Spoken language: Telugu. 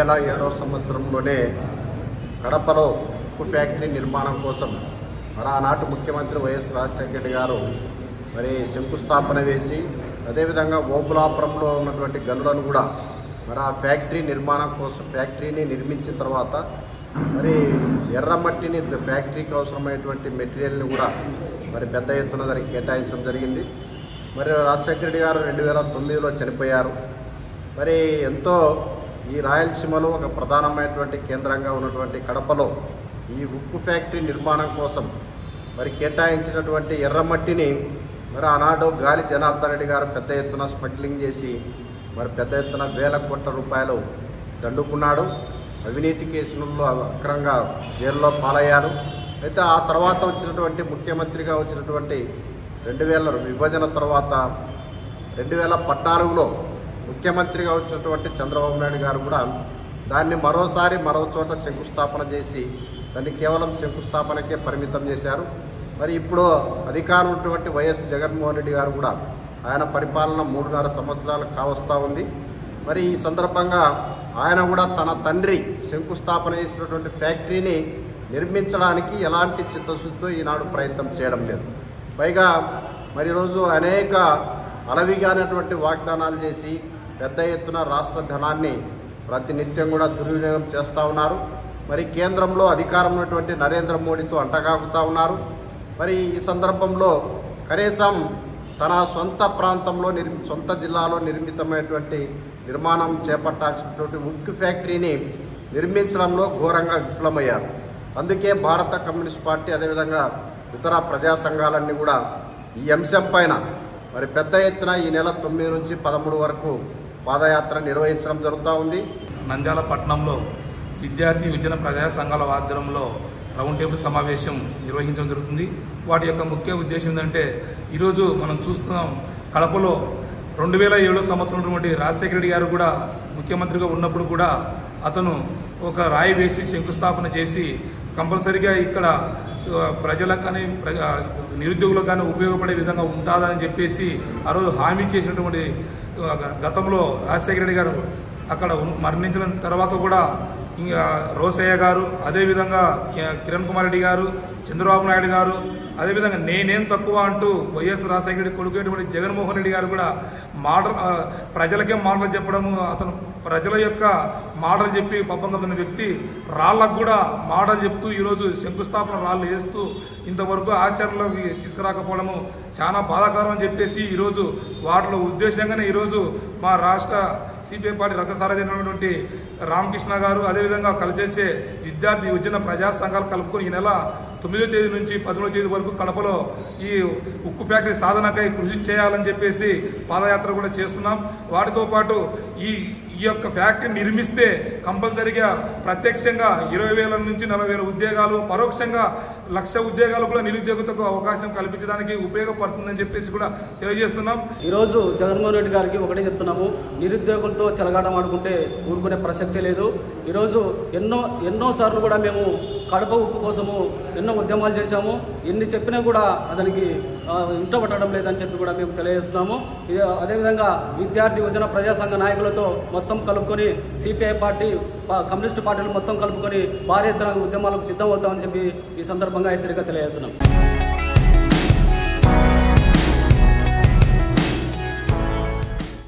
వేల ఏడవ సంవత్సరంలోనే కడపలో ఉక్కు ఫ్యాక్టరీ నిర్మాణం కోసం మరి ఆనాటి ముఖ్యమంత్రి వైఎస్ రాజశేఖర రెడ్డి గారు మరి శంకుస్థాపన వేసి అదేవిధంగా ఓబులాపురంలో ఉన్నటువంటి గనులను కూడా మరి ఆ ఫ్యాక్టరీ నిర్మాణం కోసం ఫ్యాక్టరీని నిర్మించిన తర్వాత మరి ఎర్రమట్టిని ద- ఫ్యాక్టరీకి అవసరమైనటువంటి మెటీరియల్ని కూడా మరి పెద్ద ఎత్తున దానికి కేటాయించడం జరిగింది మరి రాజశేఖర రెడ్డి గారు రెండు వేల తొమ్మిదిలో చనిపోయారు మరి ఎంతో ఈ రాయలసీమలో ఒక ప్రధానమైనటువంటి కేంద్రంగా ఉన్నటువంటి కడపలో ఈ ఉక్కు ఫ్యాక్టరీ నిర్మాణం కోసం మరి కేటాయించినటువంటి ఎర్రమట్టిని మరి ఆనాడు గాలి జనార్దన్ రెడ్డి గారు పెద్ద ఎత్తున స్మగ్లింగ్ చేసి మరి పెద్ద ఎత్తున వేల కోట్ల రూపాయలు దండుకున్నాడు అవినీతి కేసులలో అక్రంగా జైల్లో పాలయ్యారు అయితే ఆ తర్వాత వచ్చినటువంటి ముఖ్యమంత్రిగా వచ్చినటువంటి రెండు వేల విభజన తర్వాత రెండు వేల పద్నాలుగులో ముఖ్యమంత్రిగా వచ్చినటువంటి చంద్రబాబు నాయుడు గారు కూడా దాన్ని మరోసారి మరో చోట శంకుస్థాపన చేసి దాన్ని కేవలం శంకుస్థాపనకే పరిమితం చేశారు మరి ఇప్పుడు అధికారం ఉన్నటువంటి వైఎస్ జగన్మోహన్ రెడ్డి గారు కూడా ఆయన పరిపాలన మూడున్నర సంవత్సరాలు కావస్తూ ఉంది మరి ఈ సందర్భంగా ఆయన కూడా తన తండ్రి శంకుస్థాపన చేసినటువంటి ఫ్యాక్టరీని నిర్మించడానికి ఎలాంటి చిత్తశుద్ధితో ఈనాడు ప్రయత్నం చేయడం లేదు పైగా మరి ఈరోజు అనేక అలవిగానటువంటి వాగ్దానాలు చేసి పెద్ద ఎత్తున రాష్ట్ర ధనాన్ని ప్రతినిత్యం కూడా దుర్వినియోగం చేస్తూ ఉన్నారు మరి కేంద్రంలో అధికారం ఉన్నటువంటి నరేంద్ర మోడీతో అంటగాగుతూ ఉన్నారు మరి ఈ సందర్భంలో కనీసం తన సొంత ప్రాంతంలో నిర్మి సొంత జిల్లాలో నిర్మితమైనటువంటి నిర్మాణం చేపట్టాల్సినటువంటి ఉక్కు ఫ్యాక్టరీని నిర్మించడంలో ఘోరంగా విఫలమయ్యారు అందుకే భారత కమ్యూనిస్ట్ పార్టీ అదేవిధంగా ఇతర ప్రజా సంఘాలన్నీ కూడా ఈ అంశం పైన మరి పెద్ద ఎత్తున ఈ నెల తొమ్మిది నుంచి పదమూడు వరకు పాదయాత్ర నిర్వహించడం జరుగుతూ ఉంది నంద్యాల పట్టణంలో విద్యార్థి విద్యన ప్రజా సంఘాల ఆధ్వర్యంలో రౌండ్ టేబుల్ సమావేశం నిర్వహించడం జరుగుతుంది వాటి యొక్క ముఖ్య ఉద్దేశం ఏంటంటే ఈరోజు మనం చూస్తున్నాం కడపలో రెండు వేల ఏడో సంవత్సరం ఉన్నటువంటి రాజశేఖర రెడ్డి గారు కూడా ముఖ్యమంత్రిగా ఉన్నప్పుడు కూడా అతను ఒక రాయి వేసి శంకుస్థాపన చేసి కంపల్సరిగా ఇక్కడ ఆ, ప్రజలకు కానీ ప్రజ ఆ, నిరుద్యోగులకు కానీ ఉపయోగపడే విధంగా ఉంటుందని చెప్పేసి ఆ రోజు హామీ చేసినటువంటి ఆ, గ- గతంలో రాజశేఖర రెడ్డి గారు అక్కడ ఉన్- మరణించిన తర్వాత కూడా ఇంకా రోసయ్య గారు అదేవిధంగా కి- కిరణ్ కుమార్ రెడ్డి గారు చంద్రబాబు నాయుడు గారు అదేవిధంగా నేనేం తక్కువ అంటూ వైఎస్ రాజశేఖర రెడ్డి కొడుకునేటువంటి జగన్మోహన్ రెడ్డి గారు కూడా మాటలు ఆ, ప్రజలకే మాటలు చెప్పడము అతను ప్రజల యొక్క మాటలు చెప్పి పబ్బం కప్పిన వ్యక్తి రాళ్ళకు కూడా మాటలు చెప్తూ ఈరోజు శంకుస్థాపన రాళ్ళు వేస్తూ ఇంతవరకు ఆచరణలోకి తీసుకురాకపోవడము చాలా బాధాకరం అని చెప్పేసి ఈరోజు వాటిలో ఉద్దేశంగానే ఈరోజు మా రాష్ట్ర సిపిఐ పార్టీ రథసారథైనటువంటి రామకృష్ణ గారు అదేవిధంగా కలిసేసే విద్యార్థి యువజన ప్రజా సంఘాలు కలుపుకొని ఈ నెల తొమ్మిదో తేదీ నుంచి పదమూడో తేదీ వరకు కడపలో ఈ ఉక్కు ఫ్యాక్టరీ సాధనకై కృషి చేయాలని చెప్పేసి పాదయాత్ర కూడా చేస్తున్నాం వాటితో పాటు ఈ ఈ యొక్క ఫ్యాక్టరీ నిర్మిస్తే కంపల్సరీగా ప్రత్యక్షంగా ఇరవై వేల నుంచి నలభై వేల ఉద్యోగాలు పరోక్షంగా లక్ష ఉద్యోగాలు కూడా నిరుద్యోగులకు అవకాశం కల్పించడానికి ఉపయోగపడుతుందని చెప్పేసి కూడా తెలియజేస్తున్నాం ఈరోజు జగన్మోహన్ రెడ్డి గారికి ఒకటే చెప్తున్నాము నిరుద్యోగులతో చెలగాటం ఆడుకుంటే ఊరుకునే ప్రసక్తే లేదు ఈరోజు ఎన్నో ఎన్నో సార్లు కూడా మేము కడప ఉక్కు కోసము ఎన్నో ఉద్యమాలు చేశాము ఎన్ని చెప్పినా కూడా అతనికి ఆ, ఇంట పట్టడం లేదని చెప్పి కూడా మేము తెలియజేస్తున్నాము ఇది అదేవిధంగా విద్యార్థి యువజన ప్రజా సంఘ నాయకులతో మొత్తం కలుపుకొని సిపిఐ పార్టీ పా- కమ్యూనిస్ట్ పార్టీలు మొత్తం కలుపుకొని భారీ ఎత్తున ఉద్యమాలకు సిద్ధమవుతామని చెప్పి ఈ సందర్భంగా హెచ్చరిక తెలియజేస్తున్నాం